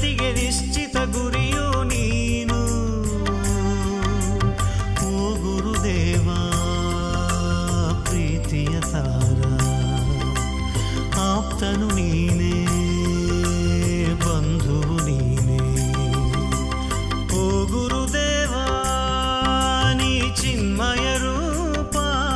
ನನಗೆ ನಿಶ್ಚಿತ ಗುರಿಯು ನೀನು ಓ ಗುರುದೇವ ಪ್ರೀತಿಯ ತಾರ ಆಪ್ತನು ನೀನೇ ಬಂಧುವು ನೀನೇ ಓ ಗುರುದೇವ ನೀ ಚಿನ್ಮಯ ರೂಪ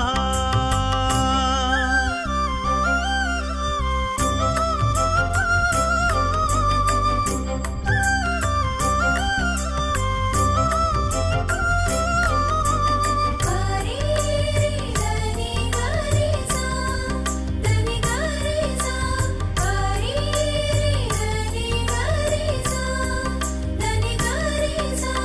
ಗಾರಿ ಧನಿ ಗಾರಿ ಸಾ ಧನಿ ಗಾರಿ ಸಾ ಗಾರಿ ಧನಿ ಗಾರಿ ಸಾ ಧನಿ ಗಾರಿ ಸಾ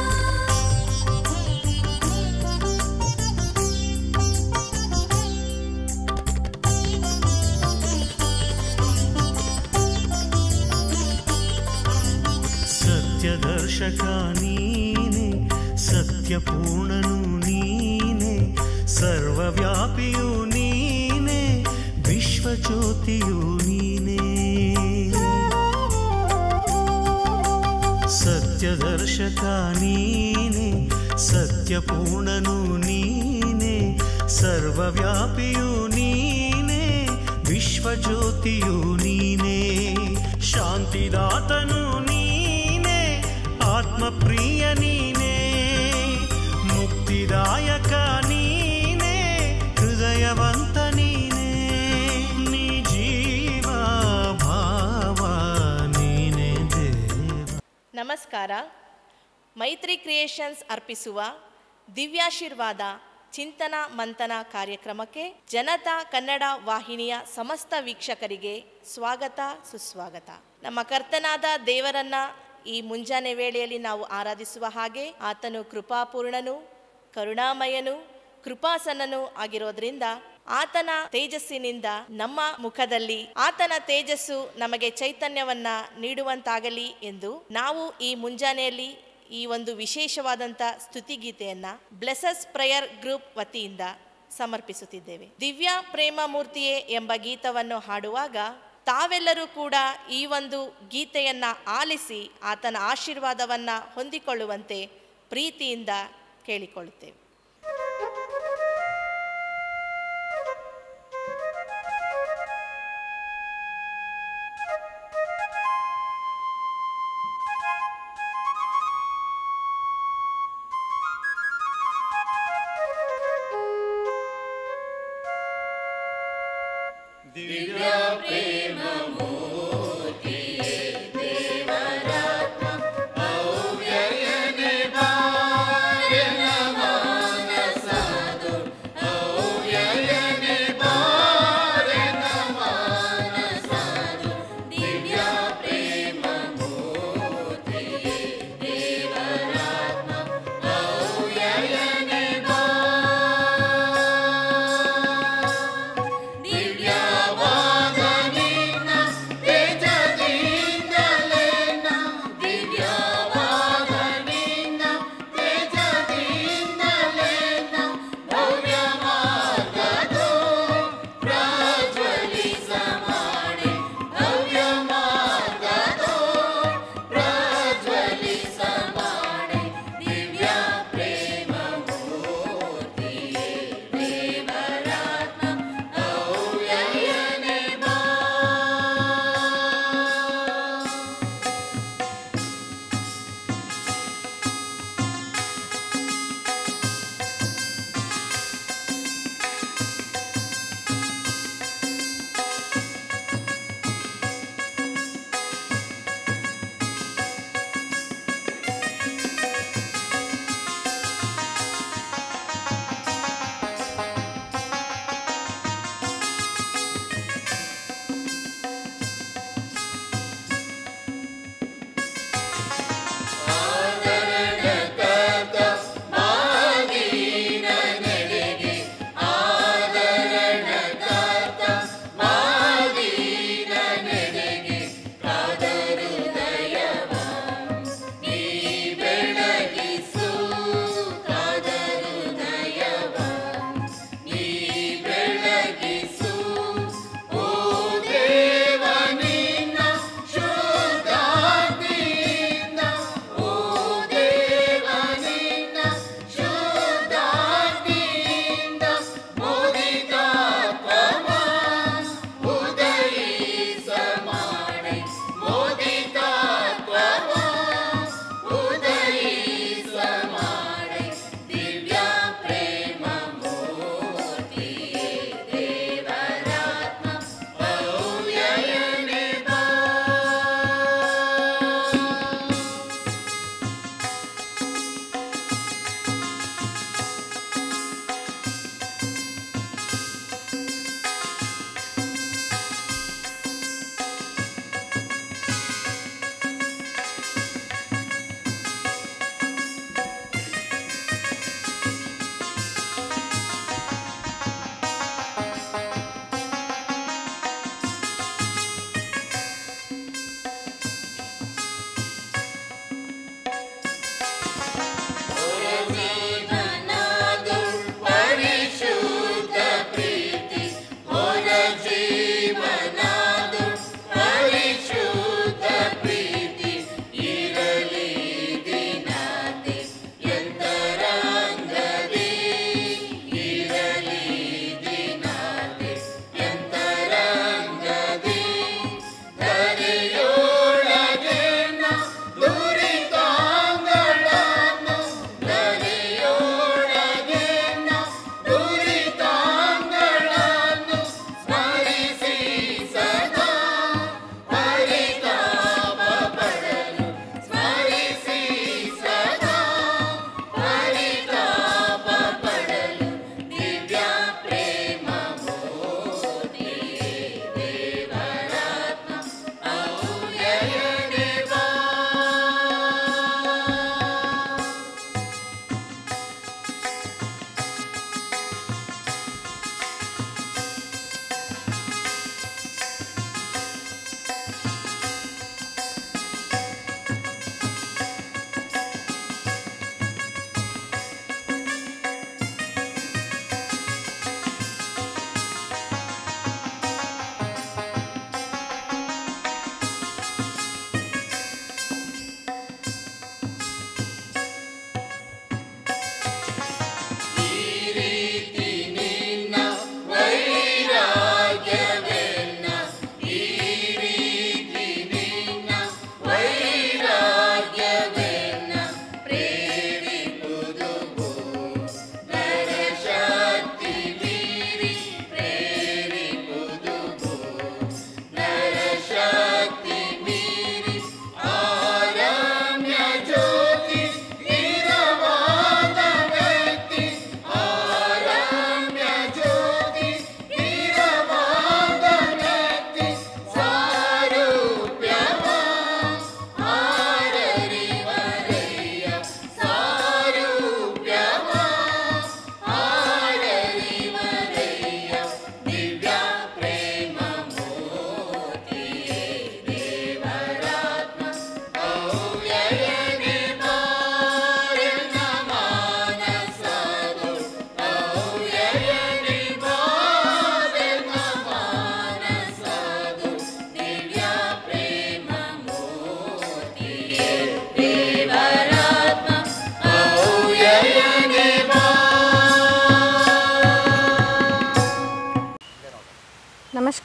ಸತ್ಯದರ್ಶಕ ನೀನೆ ಸತ್ಯಪೂರ್ಣನು ನೀನೆ ಸರ್ವವ್ಯಾಪಿಯು ನೀನೆ ವಿಶ್ವಜ್ಯೋತಿಯು ನೀನೆ ಸತ್ಯದರ್ಶಕ ನೀನೆ ಸತ್ಯಪೂರ್ಣನು ನೀನೆ ಸರ್ವವ್ಯಾಪಿಯು ನೀನೆ ವಿಶ್ವಜ್ಯೋತಿಯು ನೀನೆ ಶಾಂತಿದಾತನು ನೀನೆ ಆತ್ಮಪ್ರಿಯ ನೀನೆ ಮುಕ್ತಿದಾಯಕ ನೀನೆ ಹೃದಯವಂತ ನೀನೆ ನೀ ಜೀವ ಭಾವ ನೀನೆ ದೇವ ನಮಸ್ಕಾರ ಮೈತ್ರಿ ಕ್ರಿಯೇಷನ್ಸ್ ಅರ್ಪಿಸುವ ದಿವ್ಯಾಶೀರ್ವಾದ ಚಿಂತನ ಮಂಥನ ಕಾರ್ಯಕ್ರಮಕ್ಕೆ ಜನತಾ ಕನ್ನಡ ವಾಹಿನಿಯ ಸಮಸ್ತ ವೀಕ್ಷಕರಿಗೆ ಸ್ವಾಗತ ಸುಸ್ವಾಗತ ನಮ್ಮ ಕರ್ತನಾದ ದೇವರನ್ನ ಈ ಮುಂಜಾನೆ ವೇಳೆಯಲ್ಲಿ ನಾವು ಆರಾಧಿಸುವ ಹಾಗೆ ಆತನು ಕೃಪಾಪೂರ್ಣನು ಕರುಣಾಮಯನು ಕೃಪಾಸನನು ಆಗಿರೋದ್ರಿಂದ ಆತನ ತೇಜಸ್ಸಿನಿಂದ ನಮ್ಮ ಮುಖದಲ್ಲಿ ಆತನ ತೇಜಸ್ಸು ನಮಗೆ ಚೈತನ್ಯವನ್ನ ನೀಡುವಂತಾಗಲಿ ಎಂದು ನಾವು ಈ ಮುಂಜಾನೆಯಲ್ಲಿ ಈ ಒಂದು ವಿಶೇಷವಾದಂಥ ಸ್ತುತಿಗೀತೆಯನ್ನ ಬ್ಲೆಸಸ್ ಪ್ರೇಯರ್ ಗ್ರೂಪ್ ವತಿಯಿಂದ ಸಮರ್ಪಿಸುತ್ತಿದ್ದೇವೆ ದಿವ್ಯ ಪ್ರೇಮ ಮೂರ್ತಿಯೇ ಎಂಬ ಗೀತವನ್ನು ಹಾಡುವಾಗ ತಾವೆಲ್ಲರೂ ಕೂಡ ಈ ಒಂದು ಗೀತೆಯನ್ನ ಆಲಿಸಿ ಆತನ ಆಶೀರ್ವಾದವನ್ನ ಹೊಂದಿಕೊಳ್ಳುವಂತೆ ಪ್ರೀತಿಯಿಂದ ಕೇಳಿಕೊಳ್ಳುತ್ತೇವೆ ಿ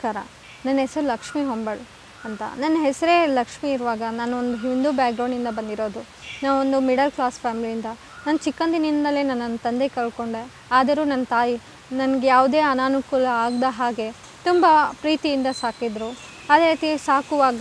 ನಮಸ್ಕಾರ ನನ್ನ ಹೆಸರು ಲಕ್ಷ್ಮಿ ಹೊಂಬಾಳು ಅಂತ ನನ್ನ ಹೆಸರೇ ಲಕ್ಷ್ಮಿ ಇರುವಾಗ ನಾನು ಒಂದು ಹಿಂದೂ ಬ್ಯಾಕ್ಗ್ರೌಂಡಿಂದ ಬಂದಿರೋದು ನಾವು ಒಂದು ಮಿಡಲ್ ಕ್ಲಾಸ್ ಫ್ಯಾಮಿಲಿಯಿಂದ ನಾನು ಚಿಕ್ಕಂದಿನಿಂದಲೇ ನನ್ನ ತಂದೆ ಕಳ್ಕೊಂಡೆ ಆದರೂ ನನ್ನ ತಾಯಿ ನನಗೆ ಯಾವುದೇ ಅನಾನುಕೂಲ ಆಗದ ಹಾಗೆ ತುಂಬ ಪ್ರೀತಿಯಿಂದ ಸಾಕಿದ್ರು ಅದೇ ರೀತಿ ಸಾಕುವಾಗ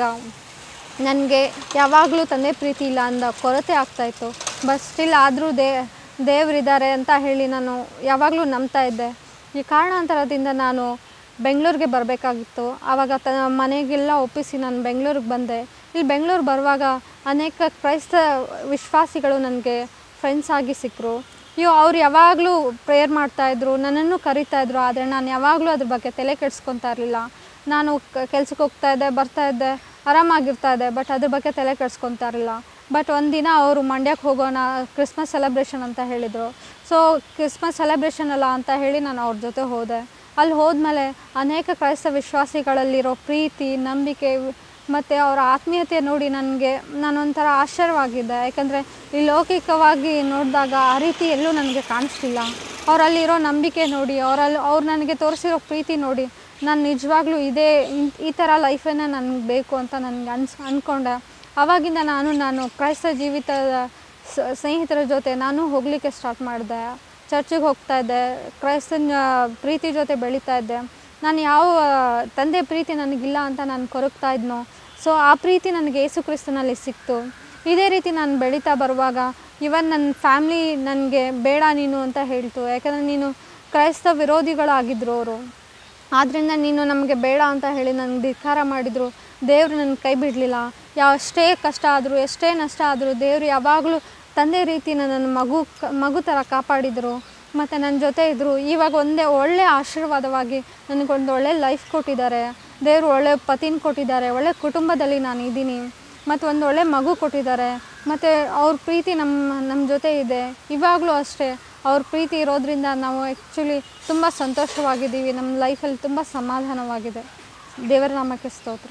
ನನಗೆ ಯಾವಾಗಲೂ ತಂದೆ ಪ್ರೀತಿ ಇಲ್ಲ ಅಂದ ಕೊರತೆ ಆಗ್ತಾಯಿತ್ತು ಬಟ್ ಸ್ಟಿಲ್ ಆದರೂ ದೇ ದೇವರಿದ್ದಾರೆ ಅಂತ ಹೇಳಿ ನಾನು ಯಾವಾಗಲೂ ನಂಬ್ತಾ ಇದ್ದೆ ಈ ಕಾರಣಾಂತರದಿಂದ ನಾನು ಬೆಂಗಳೂರಿಗೆ ಬರಬೇಕಾಗಿತ್ತು ಆವಾಗ ತ ಮನೆಗೆಲ್ಲ ಒಪ್ಪಿಸಿ ನಾನು ಬೆಂಗಳೂರಿಗೆ ಬಂದೆ ಇಲ್ಲಿ ಬೆಂಗಳೂರು ಬರುವಾಗ ಅನೇಕ ಕ್ರೈಸ್ತ ವಿಶ್ವಾಸಿಗಳು ನನಗೆ ಫ್ರೆಂಡ್ಸ್ ಆಗಿ ಸಿಕ್ಕರು ಇವು ಅವ್ರು ಯಾವಾಗಲೂ ಪ್ರೇಯರ್ ಮಾಡ್ತಾಯಿದ್ರು ನನ್ನನ್ನು ಕರಿತಾಯಿದ್ರು ಆದರೆ ನಾನು ಯಾವಾಗಲೂ ಅದ್ರ ಬಗ್ಗೆ ತಲೆ ಕೆಡಿಸ್ಕೊತಾ ಇರಲಿಲ್ಲ ನಾನು ಕೆಲ್ಸಕ್ಕೆ ಹೋಗ್ತಾ ಇದ್ದೆ ಬರ್ತಾ ಇದ್ದೆ ಆರಾಮಾಗಿರ್ತಾ ಇದ್ದೆ ಬಟ್ ಅದ್ರ ಬಗ್ಗೆ ತಲೆ ಕೆಡಿಸ್ಕೊತಾ ಇರಲಿಲ್ಲ ಬಟ್ ಒಂದಿನ ಅವರು ಮಂಡ್ಯಕ್ಕೆ ಹೋಗೋಣ ಕ್ರಿಸ್ಮಸ್ ಸೆಲೆಬ್ರೇಷನ್ ಅಂತ ಹೇಳಿದರು ಸೊ ಕ್ರಿಸ್ಮಸ್ ಸೆಲೆಬ್ರೇಷನ್ ಅಲ್ಲ ಅಂತ ಹೇಳಿ ನಾನು ಅವ್ರ ಜೊತೆ ಹೋದೆ ಅಲ್ಲಿ ಹೋದ್ಮೇಲೆ ಅನೇಕ ಕ್ರೈಸ್ತ ವಿಶ್ವಾಸಿಗಳಲ್ಲಿರೋ ಪ್ರೀತಿ ನಂಬಿಕೆ ಮತ್ತು ಅವರ ಆತ್ಮೀಯತೆ ನೋಡಿ ನನಗೆ ನಾನೊಂಥರ ಆಶ್ಚರ್ಯವಾಗಿದ್ದೆ ಯಾಕಂದರೆ ಈ ಲೌಕಿಕವಾಗಿ ನೋಡಿದಾಗ ಆ ರೀತಿ ಎಲ್ಲೂ ನನಗೆ ಕಾಣಿಸ್ತಿಲ್ಲ ಅವರಲ್ಲಿರೋ ನಂಬಿಕೆ ನೋಡಿ ಅವರಲ್ಲಿ ಅವ್ರು ನನಗೆ ತೋರಿಸಿರೋ ಪ್ರೀತಿ ನೋಡಿ ನಾನು ನಿಜವಾಗ್ಲೂ ಇದೇ ಇನ್- ಈ ಥರ ಲೈಫನ್ನು ನನಗೆ ಬೇಕು ಅಂತ ನನಗೆ ಅನ್ಸ್ ಅಂದ್ಕೊಂಡೆ ಆವಾಗಿಂದ ನಾನು ನಾನು ಕ್ರೈಸ್ತ ಜೀವಿತದ ಸ- ಸ್ನೇಹಿತರ ಜೊತೆ ನಾನು ಹೋಗಲಿಕ್ಕೆ ಸ್ಟಾರ್ಟ್ ಮಾಡಿದೆ ಚರ್ಚಿಗೆ ಹೋಗ್ತಾ ಇದ್ದೆ ಕ್ರೈಸ್ತನ ಪ್ರೀತಿ ಜೊತೆ ಬೆಳೀತಾ ಇದ್ದೆ ನಾನು ಯಾವ ತಂದೆ ಪ್ರೀತಿ ನನಗಿಲ್ಲ ಅಂತ ನಾನು ಕೊರಗ್ತಾ ಇದ್ನೋ ಸೊ ಆ ಪ್ರೀತಿ ನನಗೆ ಯೇಸು ಕ್ರಿಸ್ತನಲ್ಲಿ ಸಿಕ್ತು ಇದೇ ರೀತಿ ನಾನು ಬೆಳೀತಾ ಬರುವಾಗ ಇವನ್ ನನ್ನ ಫ್ಯಾಮ್ಲಿ ನನಗೆ ಬೇಡ ನೀನು ಅಂತ ಹೇಳ್ತು ಯಾಕಂದರೆ ನೀನು ಕ್ರೈಸ್ತ ವಿರೋಧಿಗಳಾಗಿದ್ದರು ಅವರು ಆದ್ದರಿಂದ ನೀನು ನಮಗೆ ಬೇಡ ಅಂತ ಹೇಳಿ ನನಗೆ ಧಿಕ್ಕಾರ ಮಾಡಿದರು ದೇವರು ನನ್ನ ಕೈ ಬಿಡಲಿಲ್ಲ ಯಾವ ಎಷ್ಟೇ ಕಷ್ಟ ಆದರೂ ಎಷ್ಟೇ ನಷ್ಟ ಆದರೂ ದೇವರು ಯಾವಾಗಲೂ ತಂದೆ ರೀತಿ ನನ್ನ ಮಗು ಕ- ಮಗು ಥರ ಕಾಪಾಡಿದರು ಮತ್ತು ನನ್ನ ಜೊತೆ ಇದ್ದರು ಇವಾಗ ಒಂದೇ ಒಳ್ಳೆಯ ಆಶೀರ್ವಾದವಾಗಿ ನನಗೊಂದು ಒಳ್ಳೆ ಲೈಫ್ ಕೊಟ್ಟಿದ್ದಾರೆ ದೇವರು ಒಳ್ಳೆ ಪತಿನ ಕೊಟ್ಟಿದ್ದಾರೆ ಒಳ್ಳೆ ಕುಟುಂಬದಲ್ಲಿ ನಾನು ಇದ್ದೀನಿ ಮತ್ತು ಒಂದು ಒಳ್ಳೆ ಮಗು ಕೊಟ್ಟಿದ್ದಾರೆ ಮತ್ತು ಅವ್ರ ಪ್ರೀತಿ ನಮ್ಮ ನಮ್ಮ ಜೊತೆ ಇದೆ ಇವಾಗಲೂ ಅಷ್ಟೇ ಅವ್ರ ಪ್ರೀತಿ ಇರೋದ್ರಿಂದ ನಾವು ಆ್ಯಕ್ಚುಲಿ ತುಂಬ ಸಂತೋಷವಾಗಿದ್ದೀವಿ ನಮ್ಮ ಲೈಫಲ್ಲಿ ತುಂಬ ಸಮಾಧಾನವಾಗಿದೆ ದೇವರ ನಾಮಕ್ಕೆ ಸ್ತೋತ್ರ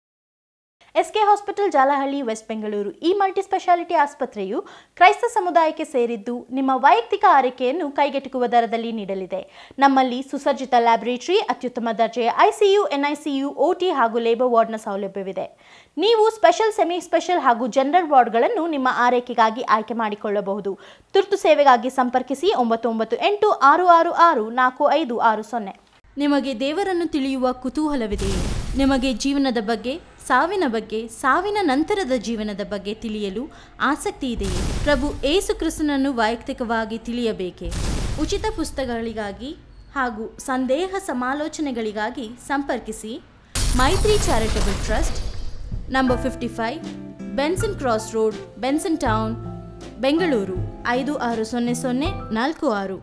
SK hospital Jalahalli west Bengaluru ಈ ಮಲ್ಟಿ ಸ್ಪೆಷಾಲಿಟಿ ಆಸ್ಪತ್ರೆಯು ಕ್ರೈಸ್ತ ಸಮುದಾಯಕ್ಕೆ ಸೇರಿದ್ದು ನಿಮ್ಮ ವೈಯಕ್ತಿಕ ಆರೈಕೆಯನ್ನು ಕೈಗೆಟುಕುವ ದರದಲ್ಲಿ ನೀಡಲಿದೆ ನಮ್ಮಲ್ಲಿ ಸುಸಜ್ಜಿತ ಲ್ಯಾಬೊರೇಟರಿ ಅತ್ಯುತ್ತಮ ದರ್ಜೆಯ ಐಸಿಯು ಎನ್ಐಸಿಯು ಓಟಿ ಹಾಗೂ ಲೇಬರ್ ವಾರ್ಡ್ನ ಸೌಲಭ್ಯವಿದೆ ನೀವು ಸ್ಪೆಷಲ್ ಸೆಮಿ ಸ್ಪೆಷಲ್ ಹಾಗೂ ಜನರಲ್ ವಾರ್ಡ್ಗಳನ್ನು ನಿಮ್ಮ ಆರೈಕೆಗಾಗಿ ಆಯ್ಕೆ ಮಾಡಿಕೊಳ್ಳಬಹುದು ತುರ್ತು ಸೇವೆಗಾಗಿ ಸಂಪರ್ಕಿಸಿ ಒಂಬತ್ತು ಒಂಬತ್ತು ಎಂಟು ಆರು ಆರು ಆರು ನಾಲ್ಕು ಐದು ಆರು ಸೊನ್ನೆ ನಿಮಗೆ ದೇವರನ್ನು ತಿಳಿಯುವ ಕುತೂಹಲವಿದೆಯೇ ನಿಮಗೆ ಜೀವನದ ಬಗ್ಗೆ ಸಾವಿನ ಬಗ್ಗೆ ಸಾವಿನ ನಂತರದ ಜೀವನದ ಬಗ್ಗೆ ತಿಳಿಯಲು ಆಸಕ್ತಿ ಇದೆಯೇ ಪ್ರಭು ಏಸು ಕ್ರಿಸ್ತನನ್ನು ವೈಯಕ್ತಿಕವಾಗಿ ತಿಳಿಯಬೇಕೇ ಉಚಿತ ಪುಸ್ತಕಗಳಿಗಾಗಿ ಹಾಗೂ ಸಂದೇಹ ಸಮಾಲೋಚನೆಗಳಿಗಾಗಿ ಸಂಪರ್ಕಿಸಿ Maitri charitable trust number fifty five Benson cross road Benson town Bengaluru ಐದು ಆರು ಸೊನ್ನೆ ಸೊನ್ನೆ ನಾಲ್ಕು ಆರು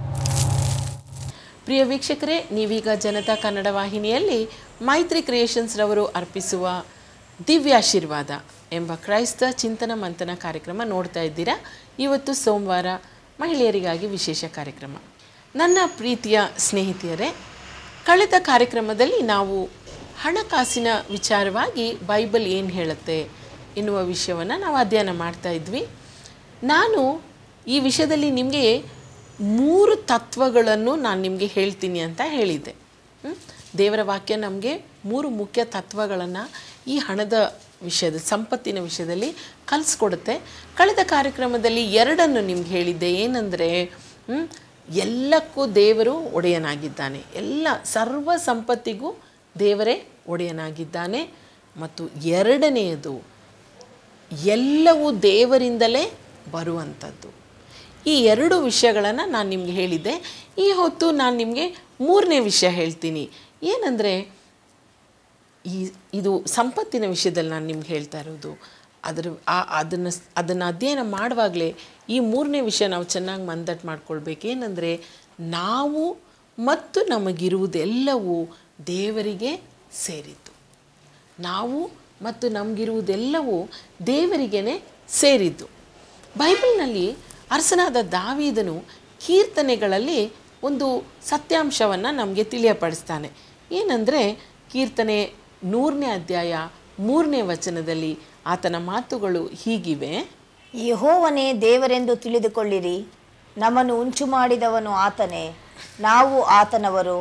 ಪ್ರಿಯ ವೀಕ್ಷಕರೇ ನೀವೀಗ ಜನತಾ ಕನ್ನಡ ವಾಹಿನಿಯಲ್ಲಿ ಮೈತ್ರಿ ಕ್ರಿಯೇಷನ್ಸ್ ರವರು ಅರ್ಪಿಸುವ ದಿವ್ಯಾಶೀರ್ವಾದ ಎಂಬ ಕ್ರೈಸ್ತ ಚಿಂತನ ಮಂಥನ ಕಾರ್ಯಕ್ರಮ ನೋಡ್ತಾ ಇದ್ದೀರಾ ಇವತ್ತು ಸೋಮವಾರ ಮಹಿಳೆಯರಿಗಾಗಿ ವಿಶೇಷ ಕಾರ್ಯಕ್ರಮ ನನ್ನ ಪ್ರೀತಿಯ ಸ್ನೇಹಿತೆಯರೇ ಕಳೆದ ಕಾರ್ಯಕ್ರಮದಲ್ಲಿ ನಾವು ಹಣಕಾಸಿನ ವಿಚಾರವಾಗಿ ಬೈಬಲ್ ಏನು ಹೇಳುತ್ತೆ ಎನ್ನುವ ವಿಷಯವನ್ನು ನಾವು ಅಧ್ಯಯನ ಮಾಡ್ತಾ ಇದ್ವಿ ನಾನು ಈ ವಿಷಯದಲ್ಲಿ ನಿಮಗೆ ಮೂರು ತತ್ವಗಳನ್ನು ನಾನು ನಿಮಗೆ ಹೇಳ್ತೀನಿ ಅಂತ ಹೇಳಿದ್ದೆ ಹ್ಮ್? ದೇವರ ವಾಕ್ಯ ನಮಗೆ ಮೂರು ಮುಖ್ಯ ತತ್ವಗಳನ್ನು ಈ ಹಣದ ವಿಷಯದ ಸಂಪತ್ತಿನ ವಿಷಯದಲ್ಲಿ ಕಲಿಸ್ಕೊಡುತ್ತೆ ಕಳೆದ ಕಾರ್ಯಕ್ರಮದಲ್ಲಿ ಎರಡನ್ನು ನಿಮ್ಗೆ ಹೇಳಿದ್ದೆ ಏನಂದರೆ ಎಲ್ಲಕ್ಕೂ ದೇವರು ಒಡೆಯನಾಗಿದ್ದಾನೆ ಎಲ್ಲ ಸರ್ವ ಸಂಪತ್ತಿಗೂ ದೇವರೇ ಒಡೆಯನಾಗಿದ್ದಾನೆ ಮತ್ತು ಎರಡನೆಯದು ಎಲ್ಲವೂ ದೇವರಿಂದಲೇ ಬರುವಂಥದ್ದು ಈ ಎರಡು ವಿಷಯಗಳನ್ನು ನಾನು ನಿಮಗೆ ಹೇಳಿದ್ದೆ ಈ ಹೊತ್ತು ನಾನು ನಿಮಗೆ ಮೂರನೇ ವಿಷಯ ಹೇಳ್ತೀನಿ ಏನಂದರೆ ಈ ಇದು ಸಂಪತ್ತಿನ ವಿಷಯದಲ್ಲಿ ನಾನು ನಿಮ್ಗೆ ಹೇಳ್ತಾ ಇರೋದು ಅದ್ರ ಆ ಅದನ್ನು ಅದನ್ನು ಅಧ್ಯಯನ ಮಾಡುವಾಗಲೇ ಈ ಮೂರನೇ ವಿಷಯ ನಾವು ಚೆನ್ನಾಗಿ ಮಂದಟ್ಟು ಮಾಡ್ಕೊಳ್ಬೇಕು ಏನಂದರೆ ನಾವು ಮತ್ತು ನಮಗಿರುವುದೆಲ್ಲವೂ ದೇವರಿಗೆ ಸೇರಿದ್ದು ನಾವು ಮತ್ತು ನಮಗಿರುವುದೆಲ್ಲವೂ ದೇವರಿಗೇ ಸೇರಿದ್ದು ಬೈಬಲ್ನಲ್ಲಿ ಅರಸನಾದ ದಾವೀದನು ಕೀರ್ತನೆಗಳಲ್ಲಿ ಒಂದು ಸತ್ಯಾಂಶವನ್ನು ನಮಗೆ ತಿಳಿಯಪಡಿಸ್ತಾನೆ ಏನಂದರೆ ಕೀರ್ತನೆ ನೂರನೇ ಅಧ್ಯಾಯ ಮೂರನೇ ವಚನದಲ್ಲಿ ಆತನ ಮಾತುಗಳು ಹೀಗಿವೆ ಯೆಹೋವನೇ ದೇವರೆಂದು ತಿಳಿದುಕೊಳ್ಳಿರಿ ನಮ್ಮನ್ನು ಉಂಚು ಮಾಡಿದವನು ಆತನೇ ನಾವು ಆತನವರು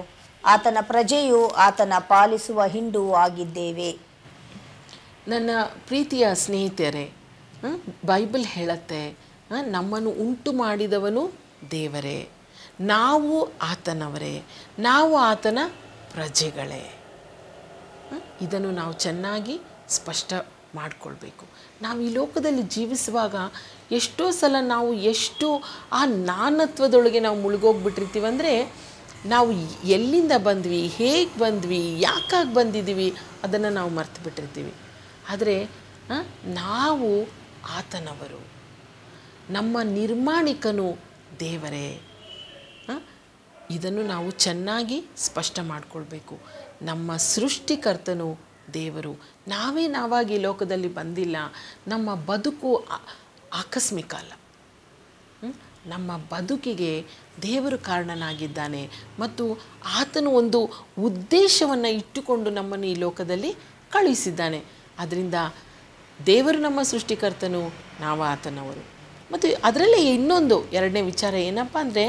ಆತನ ಪ್ರಜೆಯು ಆತನ ಪಾಲಿಸುವ ಹಿಂಡು ಆಗಿದ್ದೇವೆ ನನ್ನ ಪ್ರೀತಿಯ ಸ್ನೇಹಿತರೆ ಆ, ಬೈಬಲ್ ಹೇಳುತ್ತೆ ಆ, ನಮ್ಮನ್ನು ಉಂಟು ಮಾಡಿದವನು ದೇವರೇ ನಾವು ಆತನವರೇ ನಾವು ಆತನ ಪ್ರಜೆಗಳೇ ಆ, ಇದನ್ನು ನಾವು ಚೆನ್ನಾಗಿ ಸ್ಪಷ್ಟ ಮಾಡಿಕೊಳ್ಬೇಕು ನಾವು ಈ ಲೋಕದಲ್ಲಿ ಜೀವಿಸುವಾಗ ಎಷ್ಟೋ ಸಲ ನಾವು ಎಷ್ಟು ಆ ನಾನತ್ವದೊಳಗೆ ನಾವು ಮುಳುಗೋಗ್ಬಿಟ್ಟಿರ್ತೀವಂದರೆ ನಾವು ಎಲ್ಲಿಂದ ಬಂದ್ವಿ ಹೇಗೆ ಬಂದ್ವಿ ಯಾಕಾಗಿ ಬಂದಿದ್ದೀವಿ ಅದನ್ನು ನಾವು ಮರ್ತು ಬಿಟ್ಟಿರ್ತೀವಿ ಆದರೆ ಆ, ನಾವು ಆತನವರು ನಮ್ಮ ನಿರ್ಮಾಣಿಕನು ದೇವರೇ ಆ, ಇದನ್ನು ನಾವು ಚೆನ್ನಾಗಿ ಸ್ಪಷ್ಟ ಮಾಡಿಕೊಳ್ಬೇಕು ನಮ್ಮ ಸೃಷ್ಟಿಕರ್ತನು ದೇವರು ನಾವೇ ನಾವಾಗಿ ಈ ಲೋಕದಲ್ಲಿ ಬಂದಿಲ್ಲ ನಮ್ಮ ಬದುಕು ಆ- ಆಕಸ್ಮಿಕ ಅಲ್ಲ ಹ್ಮ್? ನಮ್ಮ ಬದುಕಿಗೆ ದೇವರು ಕಾರಣನಾಗಿದ್ದಾನೆ ಮತ್ತು ಆತನು ಒಂದು ಉದ್ದೇಶವನ್ನು ಇಟ್ಟುಕೊಂಡು ನಮ್ಮನ್ನು ಈ ಲೋಕದಲ್ಲಿ ಕಳುಹಿಸಿದ್ದಾನೆ ಅದರಿಂದ ದೇವರು ನಮ್ಮ ಸೃಷ್ಟಿಕರ್ತನು ನಾವು ಆತನವರು ಮತ್ತು ಅದರಲ್ಲೇ ಇನ್ನೊಂದು ಎರಡನೇ ವಿಚಾರ ಏನಪ್ಪ ಅಂದರೆ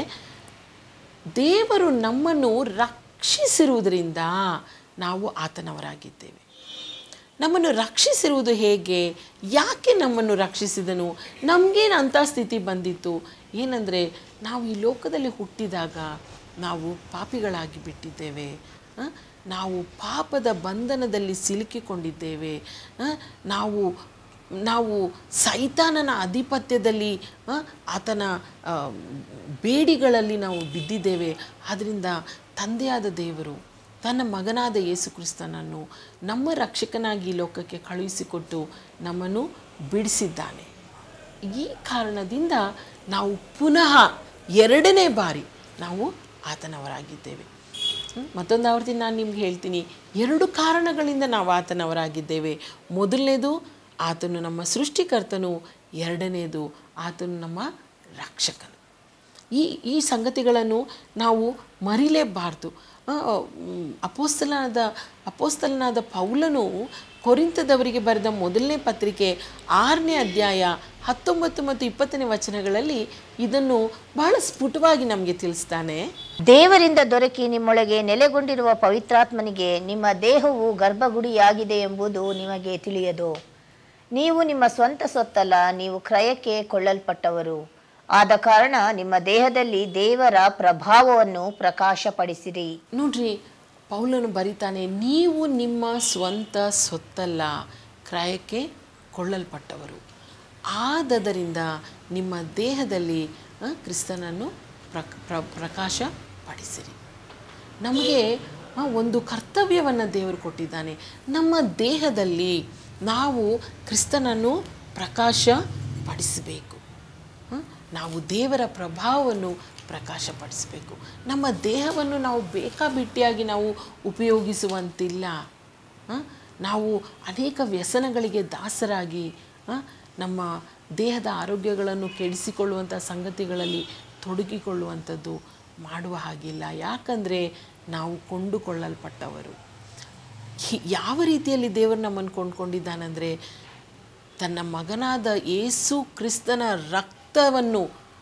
ದೇವರು ನಮ್ಮನ್ನು ರಕ್ಷಿಸಿರುವುದರಿಂದ ನಾವು ಆತನವರಾಗಿದ್ದೇವೆ ನಮ್ಮನ್ನು ರಕ್ಷಿಸಿರುವುದು ಹೇಗೆ ಯಾಕೆ ನಮ್ಮನ್ನು ರಕ್ಷಿಸಿದನು ನಮಗೇನು ಅಂಥ ಸ್ಥಿತಿ ಬಂದಿತ್ತು ಏನಂದರೆ ನಾವು ಈ ಲೋಕದಲ್ಲಿ ಹುಟ್ಟಿದಾಗ ನಾವು ಪಾಪಿಗಳಾಗಿ ಬಿಟ್ಟಿದ್ದೇವೆ ಆ? ನಾವು ಪಾಪದ ಬಂಧನದಲ್ಲಿ ಸಿಲುಕಿಕೊಂಡಿದ್ದೇವೆ ಆ? ನಾವು ನಾವು ಸೈತಾನನ ಆಧಿಪತ್ಯದಲ್ಲಿ ಆ, ಆತನ ಆ, ಬೇಡಿಗಳಲ್ಲಿ ನಾವು ಬಿದ್ದಿದ್ದೇವೆ ಆದ್ದರಿಂದ ತಂದೆಯಾದ ದೇವರು ತನ್ನ ಮಗನಾದ ಯೇಸು ಕ್ರಿಸ್ತನನ್ನು ನಮ್ಮ ರಕ್ಷಕನಾಗಿ ಈ ಲೋಕಕ್ಕೆ ಕಳುಹಿಸಿಕೊಟ್ಟು ನಮ್ಮನ್ನು ಬಿಡಿಸಿದ್ದಾನೆ ಈ ಕಾರಣದಿಂದ ನಾವು ಪುನಃ ಎರಡನೇ ಬಾರಿ ನಾವು ಆತನವರಾಗಿದ್ದೇವೆ ಹ್ಮ್? ಮತ್ತೊಂದು ಆವರ್ತಿ ನಾನು ನಿಮ್ಗೆ ಹೇಳ್ತೀನಿ ಎರಡು ಕಾರಣಗಳಿಂದ ನಾವು ಆತನವರಾಗಿದ್ದೇವೆ ಮೊದಲನೇದು ಆತನು ನಮ್ಮ ಸೃಷ್ಟಿಕರ್ತನು ಎರಡನೇದು ಆತನು ನಮ್ಮ ರಕ್ಷಕನು ಈ ಈ ಸಂಗತಿಗಳನ್ನು ನಾವು ಮರಿಲೇಬಾರ್ದು ಆ, ಮ್, ಅಪೋಸ್ತಲನಾದ ಅಪೋಸ್ತಲನಾದ ಪೌಲನು ಕೊರಿಂತದವರಿಗೆ ಬರೆದ ಮೊದಲನೇ ಪತ್ರಿಕೆ ಆರನೇ ಅಧ್ಯಾಯ ಹತ್ತೊಂಬತ್ತು ಮತ್ತು ಇಪ್ಪತ್ತನೇ ವಚನಗಳಲ್ಲಿ ಇದನ್ನು ಬಹಳ ಸ್ಫುಟವಾಗಿ ನಮಗೆ ತಿಳಿಸ್ತಾನೆ ದೇವರಿಂದ ದೊರಕಿ ನಿಮ್ಮೊಳಗೆ ನೆಲೆಗೊಂಡಿರುವ ಪವಿತ್ರಾತ್ಮನಿಗೆ ನಿಮ್ಮ ದೇಹವು ಗರ್ಭಗುಡಿಯಾಗಿದೆ ಎಂಬುದು ನಿಮಗೆ ತಿಳಿಯದು ನೀವು ನಿಮ್ಮ ಸ್ವಂತ ಸೊತ್ತಲ್ಲ ನೀವು ಕ್ರಯಕ್ಕೆ ಕೊಳ್ಳಲ್ಪಟ್ಟವರು ಆದ ಕಾರಣ ನಿಮ್ಮ ದೇಹದಲ್ಲಿ ದೇವರ ಪ್ರಭಾವವನ್ನು ಪ್ರಕಾಶಪಡಿಸಿರಿ ನೋಡ್ರಿ ಪೌಲನು ಬರಿತಾನೆ ನೀವು ನಿಮ್ಮ ಸ್ವಂತ ಸೊತ್ತಲ್ಲ ಕ್ರಯಕ್ಕೆ ಕೊಳ್ಳಲ್ಪಟ್ಟವರು ಆದದರಿಂದ ನಿಮ್ಮ ದೇಹದಲ್ಲಿ ಆ, ಕ್ರಿಸ್ತನನ್ನು ಪ್ರಕ ಪ್ರ ಪ್ರಕಾಶಪಡಿಸಿರಿ ನಮಗೆ ಆ, ಒಂದು ಕರ್ತವ್ಯವನ್ನು ದೇವರು ಕೊಟ್ಟಿದ್ದಾನೆ ನಮ್ಮ ದೇಹದಲ್ಲಿ ನಾವು ಕ್ರಿಸ್ತನನ್ನು ಪ್ರಕಾಶಪಡಿಸಬೇಕು ಹ? ನಾವು ದೇವರ ಪ್ರಭಾವವನ್ನು ಪ್ರಕಾಶಪಡಿಸಬೇಕು ನಮ್ಮ ದೇಹವನ್ನು ನಾವು ಬೇಕಾಬಿಟ್ಟಿಯಾಗಿ ನಾವು ಉಪಯೋಗಿಸುವಂತಿಲ್ಲ ಹ? ನಾವು ಅನೇಕ ವ್ಯಸನಗಳಿಗೆ ದಾಸರಾಗಿ ಹ? ನಮ್ಮ ದೇಹದ ಆರೋಗ್ಯಗಳನ್ನು ಕೆಡಿಸಿಕೊಳ್ಳುವಂಥ ಸಂಗತಿಗಳಲ್ಲಿ ತೊಡಗಿಕೊಳ್ಳುವಂಥದ್ದು ಮಾಡುವ ಹಾಗಿಲ್ಲ ಯಾಕಂದರೆ ನಾವು ಕೊಂಡುಕೊಳ್ಳಲ್ಪಟ್ಟವರು ಹಿ- ಯಾವ ರೀತಿಯಲ್ಲಿ ದೇವರು ನಮ್ಮನ್ನು ಕೊಂಡ್ಕೊಂಡಿದ್ದಾನಂದರೆ ತನ್ನ ಮಗನಾದ ಯೇಸು ಕ್ರಿಸ್ತನ ರಕ್ತವನ್ನು